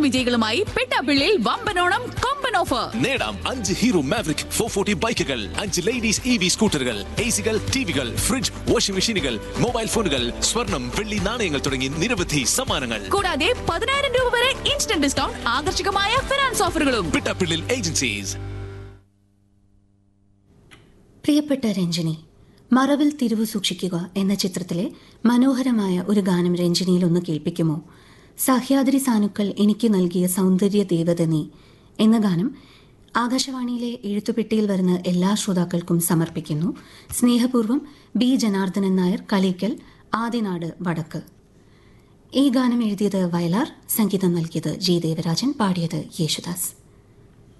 വിജയികളുമായി പെട്ടാപ്പിള്ളിയിൽ വമ്പനോണം കൊമ്പൻ ഓഫർ നേടാം അഞ്ച് ഹീറോ മാവറിക് ഫോർ ഫോർട്ടി ബൈക്കുകൾ അഞ്ച് ലേഡീസ് ഇ വി സ്കൂട്ടറുകൾ എ സികൾ ടിവികൾ ഫ്രിഡ്ജ് വാഷിംഗ് മെഷീനുകൾ മൊബൈൽ ഫോണുകൾ സ്വർണം വെള്ളി നാണയങ്ങൾ തുടങ്ങി നിരവധി സമ്മാനങ്ങൾ കൂടാതെ പതിനായിരം രൂപ വരെ ഇൻസ്റ്റന്റ് ഡിസ്കൗണ്ട് ആകർഷകമായ ഫിനാൻസ് ഓഫറുകളും പിട്ടാപ്പിള്ളിൽ ഏജൻസീസ് പ്രിയപ്പെട്ട രഞ്ജിനി മറവിൽ തിരിവു സൂക്ഷിക്കുക എന്ന ചിത്രത്തിലെ മനോഹരമായ ഒരു ഗാനം രഞ്ജിനിയിൽ ഒന്ന് കേൾപ്പിക്കുമോ സഹ്യാദ്രി സാനുക്കൾ എനിക്ക് നൽകിയ സൗന്ദര്യ ദേവത നീ എന്ന ഗാനം ആകാശവാണിയിലെ എഴുത്തുപെട്ടിയിൽ വരുന്ന എല്ലാ ശ്രോതാക്കൾക്കും സമർപ്പിക്കുന്നു സ്നേഹപൂർവ്വം ബി ജനാർദ്ദനൻ നായർ കളീക്കൽ ആദിനാട് വടക്ക് ഈ ഗാനം എഴുതിയത് വയലാർ സംഗീതം നൽകിയത് ജി ദേവരാജൻ പാടിയത് യേശുദാസ്